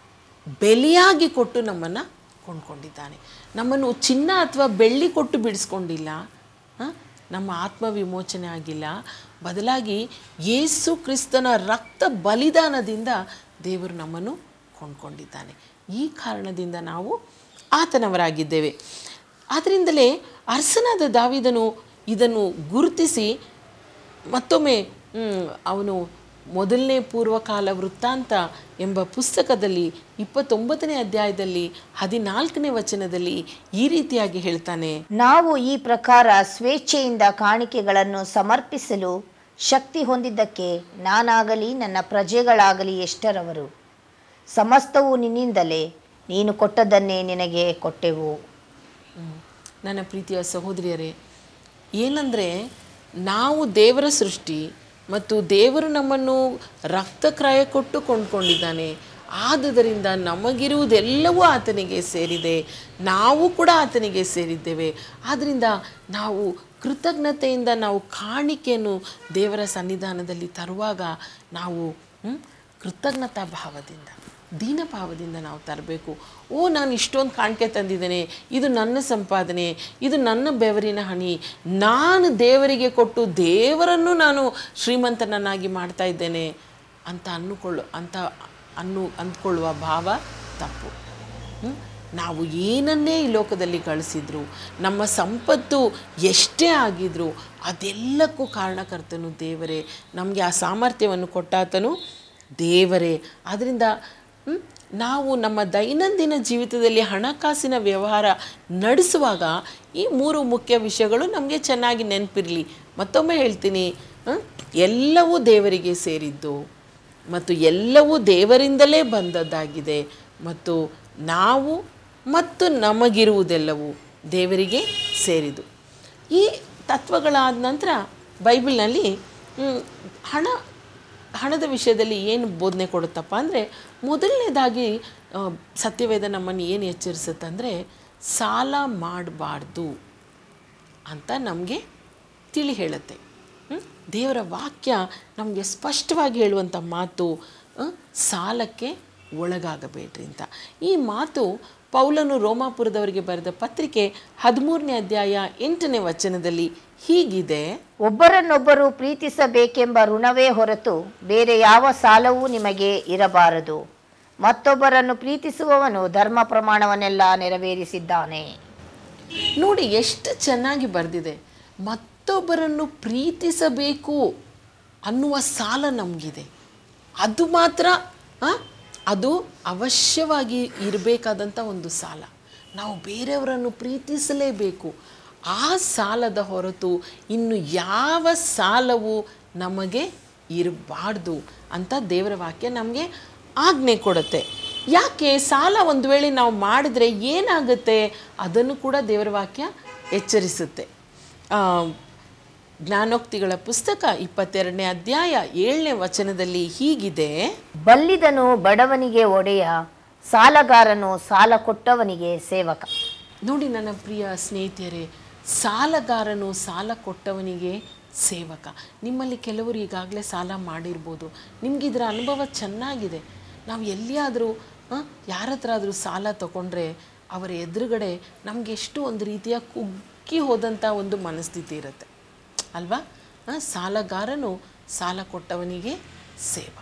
ಬೆಲೆಯಾಗಿ ಕೊಟ್ಟು ನಮ್ಮನ್ನು ಕೊಂಡ್ಕೊಂಡಿದ್ದಾನೆ ನಮ್ಮನ್ನು ಚಿನ್ನ ಅಥವಾ ಬೆಳ್ಳಿ ಕೊಟ್ಟು ಬಿಡಿಸ್ಕೊಂಡಿಲ್ಲ ಆ? ನಮ್ಮ ಆತ್ಮ ವಿಮೋಚನೆ ಆಗಿಲ್ಲ ಬದಲಾಗಿ ಯೇಸು ಕ್ರಿಸ್ತನ ರಕ್ತ ಬಲಿದಾನದಿಂದ ದೇವರು ನಮ್ಮನ್ನು ಕೊಂಡ್ಕೊಂಡಿದ್ದಾನೆ ಈ ಕಾರಣದಿಂದ ನಾವು ಆತನವರಾಗಿದ್ದೇವೆ ಆದ್ದರಿಂದಲೇ ಅರಸನಾದ ದಾವಿದನು ಇದನ್ನು ಗುರುತಿಸಿ ಮತ್ತೊಮ್ಮೆ ಮ್, ಅವನು ಮೊದಲನೇ ಪೂರ್ವಕಾಲ ವೃತ್ತಾಂತ ಎಂಬ ಪುಸ್ತಕದಲ್ಲಿ ಇಪ್ಪತ್ತೊಂಬತ್ತನೇ ಅಧ್ಯಾಯದಲ್ಲಿ ಹದಿನಾಲ್ಕನೇ ವಚನದಲ್ಲಿ ಈ ರೀತಿಯಾಗಿ ಹೇಳ್ತಾನೆ ನಾವು ಈ ಪ್ರಕಾರ ಸ್ವೇಚ್ಛೆಯಿಂದ ಕಾಣಿಕೆಗಳನ್ನು ಸಮರ್ಪಿಸಲು ಶಕ್ತಿ ಹೊಂದಿದ್ದಕ್ಕೆ ನಾನಾಗಲಿ ನನ್ನ ಪ್ರಜೆಗಳಾಗಲಿ ಎಷ್ಟರವರು ಸಮಸ್ತವು ನಿನ್ನಿಂದಲೇ ನೀನು ಕೊಟ್ಟದ್ದನ್ನೇ ನಿನಗೆ ಕೊಟ್ಟೆವು ಹ್ಮ್. ನನ್ನ ಪ್ರೀತಿಯ ಸಹೋದರಿಯರೇ ಏನಂದರೆ ನಾವು ದೇವರ ಸೃಷ್ಟಿ ಮತ್ತು ದೇವರು ನಮ್ಮನ್ನು ರಕ್ತಕ್ರಯ ಕೊಟ್ಟು ಕೊಂಡ್ಕೊಂಡಿದ್ದಾನೆ ಆದುದರಿಂದ ನಮಗಿರುವುದೆಲ್ಲವೂ ಆತನಿಗೆ ಸೇರಿದೆ ನಾವು ಕೂಡ ಆತನಿಗೆ ಸೇರಿದ್ದೇವೆ ಆದ್ದರಿಂದ ನಾವು ಕೃತಜ್ಞತೆಯಿಂದ ನಾವು ಕಾಣಿಕೆಯನ್ನು ದೇವರ ಸನ್ನಿಧಾನದಲ್ಲಿ ತರುವಾಗ ನಾವು ಹ್ಮ್, ಕೃತಜ್ಞತಾ ಭಾವದಿಂದ ದೀನಭಾವದಿಂದ ನಾವು ತರಬೇಕು ಓ ನಾನು ಇಷ್ಟೊಂದು ಕಾಣಿಕೆ ತಂದಿದ್ದೇನೆ ಇದು ನನ್ನ ಸಂಪಾದನೆ ಇದು ನನ್ನ ಬೆವರಿನ ಹನಿ ನಾನು ದೇವರಿಗೆ ಕೊಟ್ಟು ದೇವರನ್ನು ನಾನು ಶ್ರೀಮಂತನನ್ನಾಗಿ ಮಾಡ್ತಾ ಇದ್ದೇನೆ ಅಂತ ಅನ್ನುಕೊಳ್ಳು ಅಂತ ಅನ್ನು ಅಂದ್ಕೊಳ್ಳುವ ಭಾವ ತಪ್ಪು ಹ್ಮ್? ನಾವು ಏನನ್ನೇ ಈ ಲೋಕದಲ್ಲಿ ಗಳಿಸಿದ್ರು ನಮ್ಮ ಸಂಪತ್ತು ಎಷ್ಟೇ ಆಗಿದ್ರು ಅದೆಲ್ಲಕ್ಕೂ ಕಾರಣಕರ್ತನು ದೇವರೇ ನಮಗೆ ಆ ಸಾಮರ್ಥ್ಯವನ್ನು ಕೊಟ್ಟಾತನು ದೇವರೇ ಆದ್ದರಿಂದ ಹ್ಮ್, ನಾವು ನಮ್ಮ ದೈನಂದಿನ ಜೀವಿತದಲ್ಲಿ ಹಣಕಾಸಿನ ವ್ಯವಹಾರ ನಡೆಸುವಾಗ ಈ ಮೂರು ಮುಖ್ಯ ವಿಷಯಗಳು ನಮಗೆ ಚೆನ್ನಾಗಿ ನೆನಪಿರಲಿ ಮತ್ತೊಮ್ಮೆ ಹೇಳ್ತೀನಿ ಹ್ಮ್, ಎಲ್ಲವೂ ದೇವರಿಗೆ ಸೇರಿದ್ದು ಮತ್ತು ಎಲ್ಲವೂ ದೇವರಿಂದಲೇ ಬಂದದ್ದಾಗಿದೆ ಮತ್ತು ನಾವು ಮತ್ತು ನಮಗಿರುವುದೆಲ್ಲವೂ ದೇವರಿಗೆ ಸೇರಿದು ಈ ತತ್ವಗಳಾದ ನಂತರ ಬೈಬಲ್ನಲ್ಲಿ ಮ್, ಹಣ ಹಣದ ವಿಷಯದಲ್ಲಿ ಏನು ಬೋಧನೆ ಕೊಡುತ್ತಪ್ಪ ಅಂದರೆ ಮೊದಲನೇದಾಗಿ ಆ, ಸತ್ಯವೇದ ನಮ್ಮನ್ನು ಏನು ಎಚ್ಚರಿಸುತ್ತಂದರೆ ಸಾಲ ಮಾಡಬಾರ್ದು ಅಂತ ನಮಗೆ ತಿಳಿ ಹೇಳುತ್ತೆ ಹ್ಮ್? ದೇವರ ವಾಕ್ಯ ನಮಗೆ ಸ್ಪಷ್ಟವಾಗಿ ಹೇಳುವಂಥ ಮಾತು ಆ, ಸಾಲಕ್ಕೆ ಒಳಗಾಗಬೇಡ್ರಿ ಅಂತ ಈ ಮಾತು ಪೌಲನು ರೋಮಾಪುರದವರಿಗೆ ಬರೆದ ಪತ್ರಿಕೆ ಹದಿಮೂರನೇ ಅಧ್ಯಾಯ ಎಂಟನೇ ವಚನದಲ್ಲಿ ಹೀಗಿದೆ ಒಬ್ಬರನ್ನೊಬ್ಬರು ಪ್ರೀತಿಸಬೇಕೆಂಬ ಋಣವೇ ಹೊರತು ಬೇರೆ ಯಾವ ಸಾಲವೂ ನಿಮಗೆ ಇರಬಾರದು ಮತ್ತೊಬ್ಬರನ್ನು ಪ್ರೀತಿಸುವವನು ಧರ್ಮ ಪ್ರಮಾಣವನ್ನೆಲ್ಲ ನೆರವೇರಿಸಿದ್ದಾನೆ ನೋಡಿ ಎಷ್ಟು ಚೆನ್ನಾಗಿ ಬರೆದಿದೆ ಮತ್ತೊಬ್ಬರನ್ನು ಪ್ರೀತಿಸಬೇಕು ಅನ್ನುವ ಸಾಲ ನಮಗಿದೆ ಅದು ಮಾತ್ರ ಆ, ಅದು ಅವಶ್ಯವಾಗಿ ಇರಬೇಕಾದಂಥ ಒಂದು ಸಾಲ ನಾವು ಬೇರೆಯವರನ್ನು ಪ್ರೀತಿಸಲೇಬೇಕು ಆ ಸಾಲದ ಹೊರತು ಇನ್ನು ಯಾವ ಸಾಲವು ನಮಗೆ ಇರಬಾರ್ದು ಅಂತ ದೇವರ ವಾಕ್ಯ ನಮಗೆ ಆಜ್ಞೆ ಕೊಡುತ್ತೆ ಯಾಕೆ ಸಾಲ ಒಂದು ವೇಳೆ ನಾವು ಮಾಡಿದ್ರೆ ಏನಾಗುತ್ತೆ ಅದನ್ನು ಕೂಡ ದೇವರ ವಾಕ್ಯ ಎಚ್ಚರಿಸುತ್ತೆ ಆ, ಜ್ಞಾನೋಕ್ತಿಗಳ ಪುಸ್ತಕ ಇಪ್ಪತ್ತೆರಡನೇ ಅಧ್ಯಾಯ ಏಳನೇ ವಚನದಲ್ಲಿ ಹೀಗಿದೆ ಬಲ್ಲಿದನು ಬಡವನಿಗೆ ಒಡೆಯ ಸಾಲಗಾರನು ಸಾಲ ಕೊಟ್ಟವನಿಗೆ ಸೇವಕ ನೋಡಿ ನನ್ನ ಪ್ರಿಯ ಸ್ನೇಹಿತರೆ ಸಾಲಗಾರನು ಸಾಲ ಕೊಟ್ಟವನಿಗೆ ಸೇವಕ ನಿಮ್ಮಲ್ಲಿ ಕೆಲವರು ಈಗಾಗಲೇ ಸಾಲ ಮಾಡಿರ್ಬೋದು ನಿಮ್ಗೆ ಇದರ ಅನುಭವ ಚೆನ್ನಾಗಿದೆ ನಾವು ಎಲ್ಲಿಯಾದರೂ ಯಾರ ಹತ್ರ ಆದರೂ ಸಾಲ ತಗೊಂಡ್ರೆ ಅವರ ಎದುರುಗಡೆ ನಮಗೆ ಎಷ್ಟು ಒಂದು ರೀತಿಯ ಕುಗ್ಗಿ ಹೋದಂಥ ಒಂದು ಮನಸ್ಥಿತಿ ಇರುತ್ತೆ ಅಲ್ವಾ ಆ, ಸಾಲಗಾರನು ಸಾಲ ಕೊಟ್ಟವನಿಗೆ ಸೇವಕ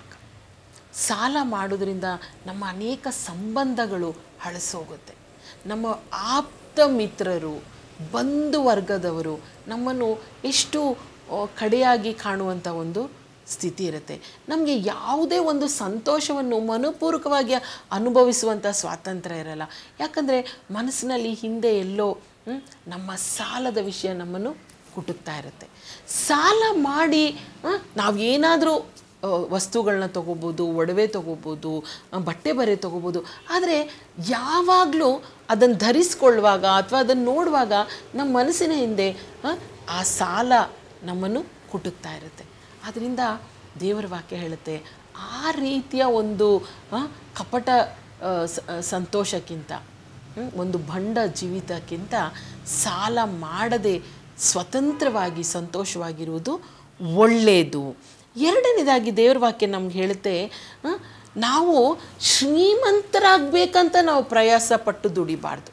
ಸಾಲ ಮಾಡೋದ್ರಿಂದ ನಮ್ಮ ಅನೇಕ ಸಂಬಂಧಗಳು ಹಳಸೋಗುತ್ತೆ ನಮ್ಮ ಆಪ್ತ ಮಿತ್ರರು ಬಂಧು ವರ್ಗದವರು ನಮ್ಮನ್ನು ಎಷ್ಟು ಆ, ಕಡೆಯಾಗಿ ಕಾಣುವಂಥ ಒಂದು ಸ್ಥಿತಿ ಇರುತ್ತೆ ನಮಗೆ ಯಾವುದೇ ಒಂದು ಸಂತೋಷವನ್ನು ಮನಪೂರ್ವಕವಾಗಿ ಅನುಭವಿಸುವಂಥ ಸ್ವಾತಂತ್ರ್ಯ ಇರಲ್ಲ ಯಾಕಂದರೆ ಮನಸ್ಸಿನಲ್ಲಿ ಹಿಂದೆ ಎಲ್ಲೋ ಹ್ಮ್, ನಮ್ಮ ಸಾಲದ ವಿಷಯ ನಮ್ಮನ್ನು ಕುಟುಕ್ತಾ ಇರುತ್ತೆ ಸಾಲ ಮಾಡಿ ನಾವು ಏನಾದರೂ ವಸ್ತುಗಳನ್ನ ತೊಗೋಬೋದು ಒಡವೆ ತೊಗೋಬೋದು ಆ, ಬಟ್ಟೆ ಬರೆ ತೊಗೋಬೋದು ಆದರೆ ಯಾವಾಗಲೂ ಅದನ್ನು ಧರಿಸ್ಕೊಳ್ಳುವಾಗ ಅಥವಾ ಅದನ್ನು ನೋಡುವಾಗ ನಮ್ಮ ಮನಸ್ಸಿನ ಹಿಂದೆ ಆ, ಆ ಸಾಲ ನಮ್ಮನ್ನು ಕುಟುಕ್ತಾ ಇರುತ್ತೆ ಆದ್ದರಿಂದ ದೇವರ ವಾಕ್ಯ ಹೇಳುತ್ತೆ ಆ ರೀತಿಯ ಒಂದು ಆ, ಕಪಟ ಆ, ಸ- ಆ, ಸಂತೋಷಕ್ಕಿಂತ ಹ್ಮ್, ಒಂದು ಭಂಡ ಜೀವಿತಕ್ಕಿಂತ ಸಾಲ ಮಾಡದೆ ಸ್ವತಂತ್ರವಾಗಿ ಸಂತೋಷವಾಗಿರುವುದು ಒಳ್ಳೆಯದು ಎರಡನೇದಾಗಿ ದೇವ್ರ ವಾಕ್ಯ ನಮ್ಗೆ ಹೇಳುತ್ತೆ ಆ, ನಾವು ಶ್ರೀಮಂತರಾಗಬೇಕಂತ ನಾವು ಪ್ರಯಾಸ ಪಟ್ಟು ದುಡಿಬಾರ್ದು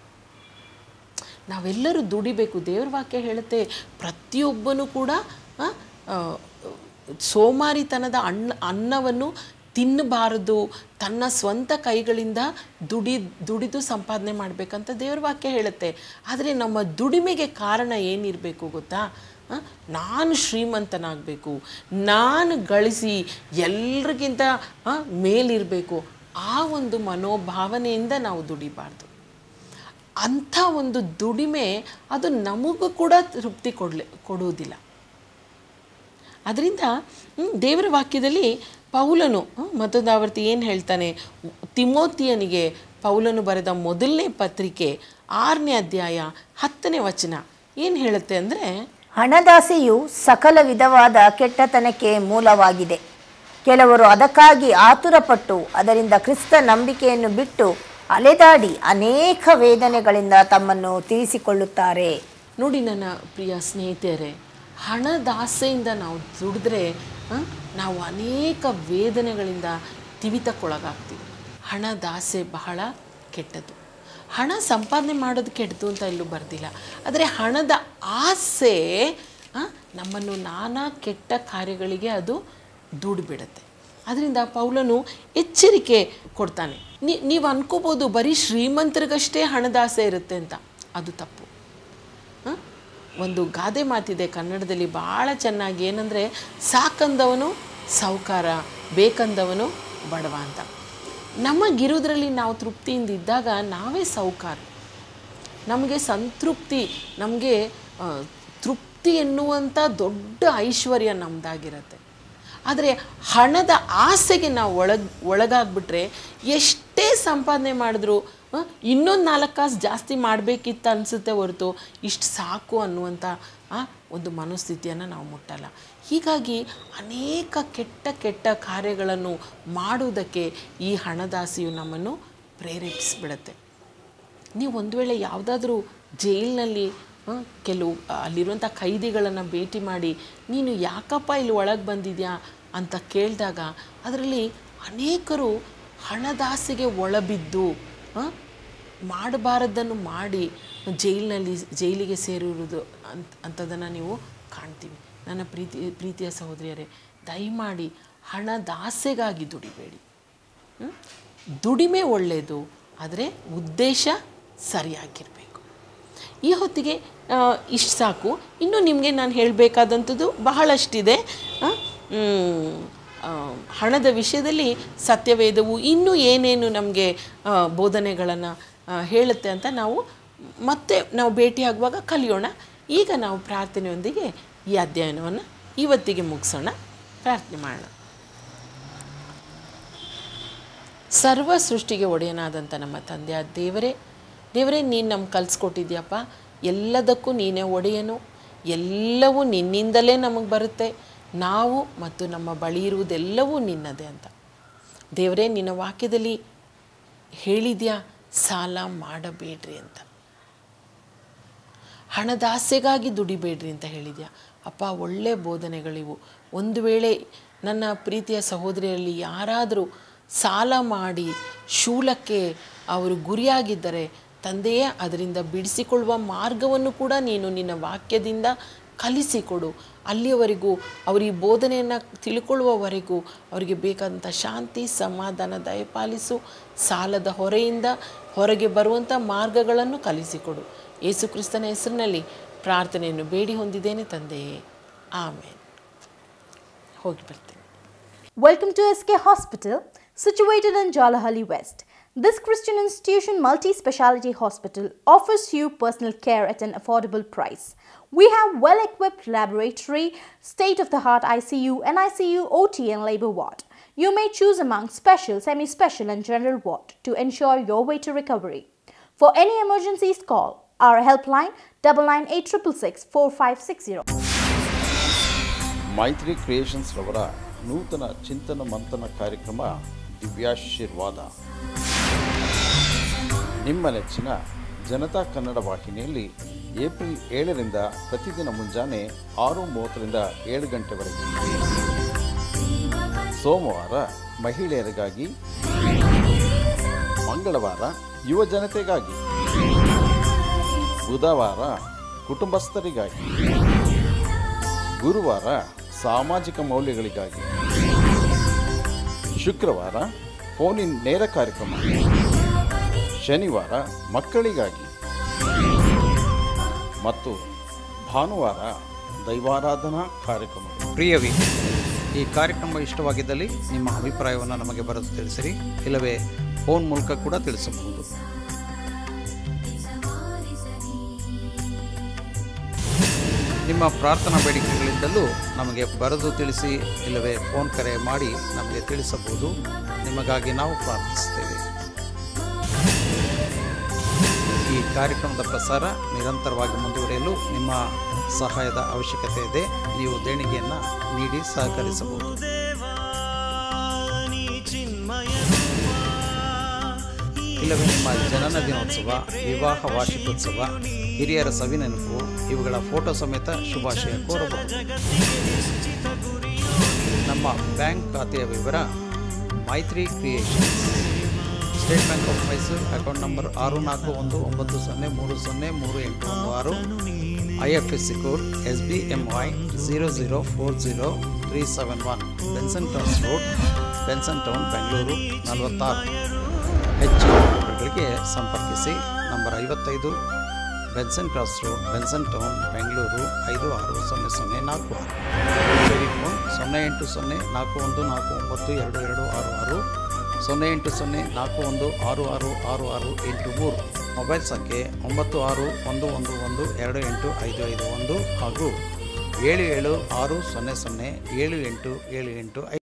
ನಾವೆಲ್ಲರೂ ದುಡಿಬೇಕು ದೇವ್ರ ವಾಕ್ಯ ಹೇಳುತ್ತೆ ಪ್ರತಿಯೊಬ್ಬನೂ ಕೂಡ ಆ, ಆ, ಸೋಮಾರಿತನದ ಅಣ್ಣ ಅನ್ನವನ್ನು ತಿನ್ನಬಾರದು ತನ್ನ ಸ್ವಂತ ಕೈಗಳಿಂದ ದುಡಿ ದುಡಿದು ಸಂಪಾದನೆ ಮಾಡಬೇಕಂತ ದೇವ್ರ ವಾಕ್ಯ ಹೇಳುತ್ತೆ ಆದರೆ ನಮ್ಮ ದುಡಿಮೆಗೆ ಕಾರಣ ಏನಿರಬೇಕು ಗೊತ್ತಾ ಆ, ನಾನು ಶ್ರೀಮಂತನಾಗಬೇಕು ನಾನು ಗಳಿಸಿ ಎಲ್ರಿಗಿಂತ ಆ, ಮೇಲಿರಬೇಕು ಆ ಒಂದು ಮನೋಭಾವನೆಯಿಂದ ನಾವು ದುಡಿಬಾರ್ದು ಅಂಥ ಒಂದು ದುಡಿಮೆ ಅದು ನಮಗೂ ಕೂಡ ತೃಪ್ತಿ ಕೊಡಲಿ ಕೊಡುವುದಿಲ್ಲ ಅದರಿಂದ ಹ್ಮ್, ದೇವರ ವಾಕ್ಯದಲ್ಲಿ ಪೌಲನು ಹ್ಮ್, ಮತ್ತೊಂದು ಆವರ್ತಿ ಏನು ಹೇಳ್ತಾನೆ ತಿಮೋತಿಯನಿಗೆ ಪೌಲನು ಬರೆದ ಮೊದಲನೇ ಪತ್ರಿಕೆ ಆರನೇ ಅಧ್ಯಾಯ ಹತ್ತನೇ ವಚನ ಏನು ಹೇಳುತ್ತೆ ಅಂದರೆ ಹಣದಾಸೆಯು ಸಕಲ ವಿಧವಾದ ಕೆಟ್ಟತನಕ್ಕೆ ಮೂಲವಾಗಿದೆ ಕೆಲವರು ಅದಕ್ಕಾಗಿ ಆತುರಪಟ್ಟು ಅದರಿಂದ ಕ್ರಿಸ್ತ ನಂಬಿಕೆಯನ್ನು ಬಿಟ್ಟು ಅಲೆದಾಡಿ ಅನೇಕ ವೇದನೆಗಳಿಂದ ತಮ್ಮನ್ನು ತೀರಿಸಿಕೊಳ್ಳುತ್ತಾರೆ ನೋಡಿ ನನ್ನ ಪ್ರಿಯ ಸ್ನೇಹಿತರೆ ಹಣದಾಸೆಯಿಂದ ನಾವು ದುಡಿದ್ರೆ ಆ, ನಾವು ಅನೇಕ ವೇದನೆಗಳಿಂದ ತಿವಿತಕ್ಕೊಳಗಾಗ್ತೀವಿ ಹಣದ ಆಸೆ ಬಹಳ ಕೆಟ್ಟದ್ದು ಹಣ ಸಂಪಾದನೆ ಮಾಡೋದು ಕೆಟ್ಟದು ಅಂತ ಎಲ್ಲೂ ಬರ್ದಿಲ್ಲ ಆದರೆ ಹಣದ ಆಸೆ ಆ, ನಮ್ಮನ್ನು ನಾನಾ ಕೆಟ್ಟ ಕಾರ್ಯಗಳಿಗೆ ಅದು ದೂಡಿಬಿಡುತ್ತೆ ಅದರಿಂದ ಪೌಲನು ಎಚ್ಚರಿಕೆ ಕೊಡ್ತಾನೆ ನೀ ನೀವು ಅನ್ಕೋಬೋದು ಬರೀ ಶ್ರೀಮಂತರಿಗಷ್ಟೇ ಹಣದ ಆಸೆ ಇರುತ್ತೆ ಅಂತ ಅದು ತಪ್ಪು ಹ? ಒಂದು ಗಾದೆ ಮಾತಿದೆ ಕನ್ನಡದಲ್ಲಿ ಭಾಳ ಚೆನ್ನಾಗಿ ಏನಂದರೆ ಸಾಕಂದವನು ಸಾಹುಕಾರ ಬೇಕಂದವನು ಬಡವ ಅಂತ ನಮಗಿರೋದ್ರಲ್ಲಿ ನಾವು ತೃಪ್ತಿಯಿಂದ ಇದ್ದಾಗ ನಾವೇ ಸಾಹುಕಾರ ನಮಗೆ ಸಂತೃಪ್ತಿ ನಮಗೆ ಆ, ತೃಪ್ತಿ ಎನ್ನುವಂಥ ದೊಡ್ಡ ಐಶ್ವರ್ಯ ನಮ್ಮದಾಗಿರುತ್ತೆ ಆದರೆ ಹಣದ ಆಸೆಗೆ ನಾವು ಒಳಗ್ ಒಳಗಾಗ್ಬಿಟ್ರೆ ಎಷ್ಟೇ ಸಂಪಾದನೆ ಮಾಡಿದ್ರು ಆ, ಇನ್ನೊಂದು ನಾಲ್ಕು ಕಾಸು ಜಾಸ್ತಿ ಮಾಡಬೇಕಿತ್ತು ಅನಿಸುತ್ತೆ ಹೊರತು ಇಷ್ಟು ಸಾಕು ಅನ್ನುವಂಥ ಆ, ಒಂದು ಮನಸ್ಥಿತಿಯನ್ನು ನಾವು ಮುಟ್ಟಲ್ಲ ಹೀಗಾಗಿ ಅನೇಕ ಕೆಟ್ಟ ಕೆಟ್ಟ ಕಾರ್ಯಗಳನ್ನು ಮಾಡುವುದಕ್ಕೆ ಈ ಹಣದಾಸೆಯು ನಮ್ಮನ್ನು ಪ್ರೇರೇಪಿಸಿಬಿಡುತ್ತೆ ನೀವು ಒಂದು ವೇಳೆ ಯಾವುದಾದ್ರೂ ಜೈಲಿನಲ್ಲಿ ಆ, ಕೆಲವು ಅಲ್ಲಿರುವಂಥ ಖೈದಿಗಳನ್ನು ಭೇಟಿ ಮಾಡಿ ನೀನು ಯಾಕಪ್ಪ ಇಲ್ಲಿ ಒಳಗೆ ಬಂದಿದ್ಯಾ ಅಂತ ಕೇಳಿದಾಗ ಅದರಲ್ಲಿ ಅನೇಕರು ಹಣದಾಸೆಗೆ ಒಳಬಿದ್ದು ಆ, ಮಾಡಬಾರದನ್ನು ಮಾಡಿ ಜೈಲಿನಲ್ಲಿ ಜೈಲಿಗೆ ಸೇರಿರುವುದು ಅಂತ ಅಂಥದ್ದನ್ನು ನೀವು ಕಾಣ್ತೀವಿ ನನ್ನ ಪ್ರೀತಿ ಪ್ರೀತಿಯ ಸಹೋದರಿಯರೇ ದಯಮಾಡಿ ಹಣದಾಸೆಗಾಗಿ ದುಡಿಬೇಡಿ ಹ್ಮ್? ದುಡಿಮೆ ಒಳ್ಳೆಯದು ಆದರೆ ಉದ್ದೇಶ ಸರಿಯಾಗಿರಬೇಕು ಈ ಹೊತ್ತಿಗೆ ಇಷ್ಟು ಸಾಕು ಇನ್ನು ನಿಮಗೆ ನಾನು ಹೇಳಬೇಕಾದಂಥದ್ದು ಬಹಳಷ್ಟಿದೆ ಆ, ಮ್, ಆ, ಹಣದ ವಿಷಯದಲ್ಲಿ ಸತ್ಯವೇದವು ಇನ್ನೂ ಏನೇನು ನಮಗೆ ಬೋಧನೆಗಳನ್ನು ಹೇಳುತ್ತೆ ಅಂತ ನಾವು ಮತ್ತೆ ನಾವು ಭೇಟಿಯಾಗುವಾಗ ಕಲಿಯೋಣ ಈಗ ನಾವು ಪ್ರಾರ್ಥನೆಯೊಂದಿಗೆ ಈ ಅಧ್ಯಯನವನ್ನು ಇವತ್ತಿಗೆ ಮುಗಿಸೋಣ ಪ್ರಾರ್ಥನೆ ಮಾಡೋಣ ಸರ್ವ ಸೃಷ್ಟಿಗೆ ಒಡೆಯನಾದಂಥ ನಮ್ಮ ತಂದೆಯ ದೇವರೇ ದೇವರೇ ನೀನು ನಮ್ಗೆ ಕಲಿಸ್ಕೊಟ್ಟಿದ್ಯಪ್ಪ ಎಲ್ಲದಕ್ಕೂ ನೀನೇ ಒಡೆಯನು ಎಲ್ಲವೂ ನಿನ್ನಿಂದಲೇ ನಮಗೆ ಬರುತ್ತೆ ನಾವು ಮತ್ತು ನಮ್ಮ ಬಳಿ ಇರುವುದೆಲ್ಲವೂ ನಿನ್ನದೇ ಅಂತ ದೇವರೇ ನಿನ್ನ ವಾಕ್ಯದಲ್ಲಿ ಹೇಳಿದ್ಯಾ ಸಾಲ ಮಾಡಬೇಡ್ರಿ ಅಂತ ಹಣದಾಸೆಗಾಗಿ ದುಡಿಬೇಡ್ರಿ ಅಂತ ಹೇಳಿದ್ಯಾ ಅಪ್ಪ ಒಳ್ಳೆ ಬೋಧನೆಗಳಿವು ಒಂದು ವೇಳೆ ನನ್ನ ಪ್ರೀತಿಯ ಸಹೋದರಿಯಲ್ಲಿ ಯಾರಾದರೂ ಸಾಲ ಮಾಡಿ ಶೂಲಕ್ಕೆ ಅವರು ಗುರಿಯಾಗಿದ್ದರೆ ತಂದೆಯೇ ಅದರಿಂದ ಬಿಡಿಸಿಕೊಳ್ಳುವ ಮಾರ್ಗವನ್ನು ಕೂಡ ನೀನು ನಿನ್ನ ವಾಕ್ಯದಿಂದ ಕಲಿಸಿಕೊಡು ಅಲ್ಲಿಯವರೆಗೂ ಅವರು ಈ ಬೋಧನೆಯನ್ನು ತಿಳ್ಕೊಳ್ಳುವವರೆಗೂ ಅವರಿಗೆ ಬೇಕಾದಂಥ ಶಾಂತಿ ಸಮಾಧಾನ ದಯಪಾಲಿಸು ಸಾಲದ ಹೊರೆಯಿಂದ ಹೊರಗೆ ಬರುವಂಥ ಮಾರ್ಗಗಳನ್ನು ಕಲಿಸಿಕೊಡು ಯೇಸು ಕ್ರಿಸ್ತನ ಹೆಸರಿನಲ್ಲಿ ಪ್ರಾರ್ಥನೆಯನ್ನು ಬೇಡಿ ಹೊಂದಿದ್ದೇನೆ ತಂದೆಯೇ ಆಮೇಲೆ ಹೋಗಿ ಬರ್ತೇನೆ Welcome to SK Hospital, situated in Jalahalli West. This Christian institution multi speciality hospital offers you personal care at an affordable price. We have well equipped laboratory, state of the art ICU, and ICU OT and labor ward. You may choose among special, semi special, and general ward to ensure your way to recovery. For any emergencies, call our helpline double nine eight triple six four five six zero. Maitri creations ರವರ ನೂತನ ಚಿಂತನ ಮಂಥನ ಕಾರ್ಯಕ್ರಮ ದಿವ್ಯಾಶೀರ್ವಾದ ನಿಮ್ಮ ನೆಚ್ಚಿನ ಜನತಾ ಕನ್ನಡ ವಾಹಿನಿಯಲ್ಲಿ April ಏಳರಿಂದ ಪ್ರತಿದಿನ ಮುಂಜಾನೆ ಆರು ಮೂವತ್ತರಿಂದ ಏಳು ಗಂಟೆವರೆಗೆ ಸೋಮವಾರ ಮಹಿಳೆಯರಿಗಾಗಿ ಮಂಗಳವಾರ ಯುವ ಜನತೆಗಾಗಿ ಬುಧವಾರ ಕುಟುಂಬಸ್ಥರಿಗಾಗಿ ಗುರುವಾರ ಸಾಮಾಜಿಕ ಮೌಲ್ಯಗಳಿಗಾಗಿ ಶುಕ್ರವಾರ ಫೋನಿನ್ ನೇರ ಕಾರ್ಯಕ್ರಮ ಶನಿವಾರ ಮಕ್ಕಳಿಗಾಗಿ ಮತ್ತು ಭಾನುವಾರ ದೈವಾರಾಧನಾ ಕಾರ್ಯಕ್ರಮ ಪ್ರಿಯವೇ ಈ ಕಾರ್ಯಕ್ರಮ ಇಷ್ಟವಾಗಿದ್ದಲ್ಲಿ ನಿಮ್ಮ ಅಭಿಪ್ರಾಯವನ್ನು ನಮಗೆ ಬರೆದು ತಿಳಿಸಿರಿ ಇಲ್ಲವೇ ಫೋನ್ ಮೂಲಕ ಕೂಡ ತಿಳಿಸಬಹುದು ನಿಮ್ಮ ಪ್ರಾರ್ಥನಾ ಬೇಡಿಕೆಗಳಿದ್ದಲ್ಲೂ ನಮಗೆ ಬರೆದು ತಿಳಿಸಿ ಇಲ್ಲವೇ ಫೋನ್ ಕರೆ ಮಾಡಿ ನಮಗೆ ತಿಳಿಸಬಹುದು ನಿಮಗಾಗಿ ನಾವು ಪ್ರಾರ್ಥಿಸುತ್ತೇವೆ ಈ ಕಾರ್ಯಕ್ರಮದ ಪ್ರಸಾರ ನಿರಂತರವಾಗಿ ಮುಂದುವರಿಯಲು ನಿಮ್ಮ ಸಹಾಯದ ಅವಶ್ಯಕತೆ ಇದೆ ನೀವು ದೇಣಿಗೆಯನ್ನು ನೀಡಿ ಸಹಕರಿಸಬಹುದು ನೀ ಚಿನ್ಮಯ ಇಲ್ಲವೇ ನಿಮ್ಮ ಜನನ ದಿನೋತ್ಸವ ವಿವಾಹ ವಾರ್ಷಿಕೋತ್ಸವ ಹಿರಿಯರ ಸವಿನೆನಪು ಇವುಗಳ ಫೋಟೋ ಸಮೇತ ಶುಭಾಶಯ ಕೋರಬಹುದು ನಮ್ಮ ಬ್ಯಾಂಕ್ ಖಾತೆಯ ವಿವರ Maitri creations state bank of Mysore account number ಆರು ನಾಲ್ಕು ಒಂದು ಒಂಬತ್ತು ಸೊನ್ನೆ ಮೂರು ಸೊನ್ನೆ ಮೂರು ಎಂಟು ಒಂದು ಆರು I F S C code S B M Y zero zero four zero three seven one Benson towns road Benson town Bengaluru ನಲವತ್ತಾರು ಹೆಚ್ಚಿನ ವಿವರಗಳಿಗೆ ಸಂಪರ್ಕಿಸಿ ನಂಬರ್ ಐವತ್ತೈದು Benson cross road Benson town Bengaluru ಐದು ಆರು ಸೊನ್ನೆ ಸೊನ್ನೆ ನಾಲ್ಕು ಆರು ಟೆಲಿಫೋನ್ ಸೊನ್ನೆ ಎಂಟು ಸೊನ್ನೆ ನಾಲ್ಕು ಒಂದು ನಾಲ್ಕು ಒಂಬತ್ತು ಎರಡು ಎರಡು ಆರು ಆರು ಸೊನ್ನೆ ಎಂಟು ಸೊನ್ನೆ ನಾಲ್ಕು ಒಂದು ಆರು ಆರು ಆರು ಆರು ಎಂಟು ಮೂರು ಮೊಬೈಲ್ ಸಂಖ್ಯೆ ಒಂಬತ್ತು ಆರು ಒಂದು ಒಂದು ಒಂದು ಎರಡು ಎಂಟು ಐದು ಐದು ಒಂದು ಹಾಗೂ ಏಳು ಏಳು ಆರು ಸೊನ್ನೆ ಸೊನ್ನೆ ಏಳು ಎಂಟು ಏಳು ಎಂಟು ಐದು